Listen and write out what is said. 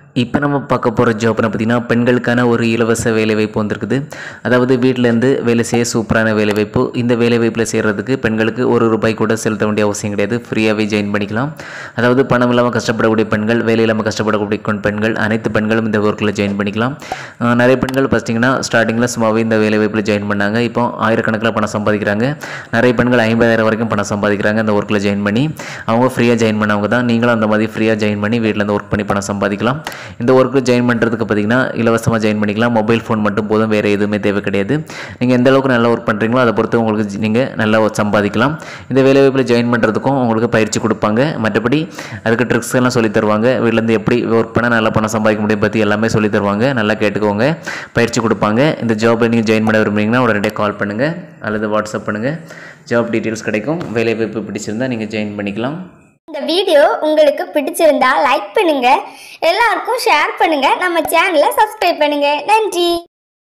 இப்போ நம்ம பார்க்க போகிற ஜாப்னு பார்த்தீங்கன்னா பெண்களுக்கான ஒரு இலவச வேலைவாய்ப்பு வந்திருக்குது அதாவது வீட்டிலேருந்து வேலை செய்ய சூப்பரான வேலைவாய்ப்பு இந்த வேலைவாய்ப்பில் செய்கிறதுக்கு பெண்களுக்கு ஒரு ரூபாய் கூட செலுத்த வேண்டிய அவசியம் கிடையாது ஃப்ரீயாகவே ஜாயின் பண்ணிக்கலாம் அதாவது பணம் இல்லாமல் கஷ்டப்படக்கூடிய பெண்கள் வேலை இல்லாமல் கஷ்டப்படக்கூடிய கொண் பெண்கள் அனைத்து பெண்களும் இந்த ஒர்க்கில் ஜாயின் பண்ணிக்கலாம் அஹ் நிறைய பெண்கள் பார்த்தீங்கன்னா ஸ்டார்டிங்கில் சும்மாவே இந்த வேலைவாய்ப்பில் ஜாயின் பண்ணாங்க இப்போ ஆயிரக்கணக்கில் பணம் சம்பாதிக்கிறாங்க நிறைய பெண்கள் ஐம்பதாயிரம் வரைக்கும் பணம் சம்பாதிக்கிறாங்க இந்த ஒர்க்கில் ஜாயின் பண்ணி அவங்க ஃப்ரீயாக ஜாயின் பண்ணவங்க தான் நீங்களும் அந்த மாதிரி ஃப்ரீயாக ஜாயின் பண்ணி வீட்டில் இருந்து ஒர்க் பண்ணி பணம் சம்பாதிக்கலாம் இந்த ஒர்க்கு ஜாயின் பண்ணுறதுக்கு பார்த்தீங்கன்னா இலவசமாக ஜாயின் பண்ணிக்கலாம் மொபைல் ஃபோன் மட்டும் போதும் வேறு எதுவுமே தேவை கிடையாது நீங்கள் எந்த அளவுக்கு நல்லா ஒர்க் பண்ணுறீங்களோ அதை பொறுத்து உங்களுக்கு நீங்கள் நல்லா சம்பாதிக்கலாம் இந்த வேலைவாய்ப்பில் ஜாயின் பண்ணுறதுக்கும் உங்களுக்கு பயிற்சி கொடுப்பாங்க மற்றபடி அதுக்கு ட்ரிக்ஸ் எல்லாம் சொல்லி தருவாங்க வீட்டிலேருந்து எப்படி ஒர்க் பண்ணால் நல்லா பணம் சம்பாதிக்க முடியும் பற்றி எல்லாமே சொல்லி தருவாங்க நல்லா கேட்டுக்கோங்க பயிற்சி கொடுப்பாங்க இந்த ஜாப்பில் நீங்கள் ஜாயின் பண்ண விரும்புறீங்கன்னா உடனடியாக கால் பண்ணுங்கள் அல்லது வாட்ஸ்அப் பண்ணுங்கள் ஜாப் டீட்டெயில்ஸ் கிடைக்கும் வேலைவாய்ப்பு பிடிச்சிருந்தா நீங்கள் ஜாயின் பண்ணிக்கலாம் இந்த வீடியோ உங்களுக்கு பிடிச்சிருந்தா லைக் பண்ணுங்க எல்லாருக்கும் ஷேர் பண்ணுங்க நம்ம சேனலை சப்ஸ்கிரைப் பண்ணுங்க நன்றி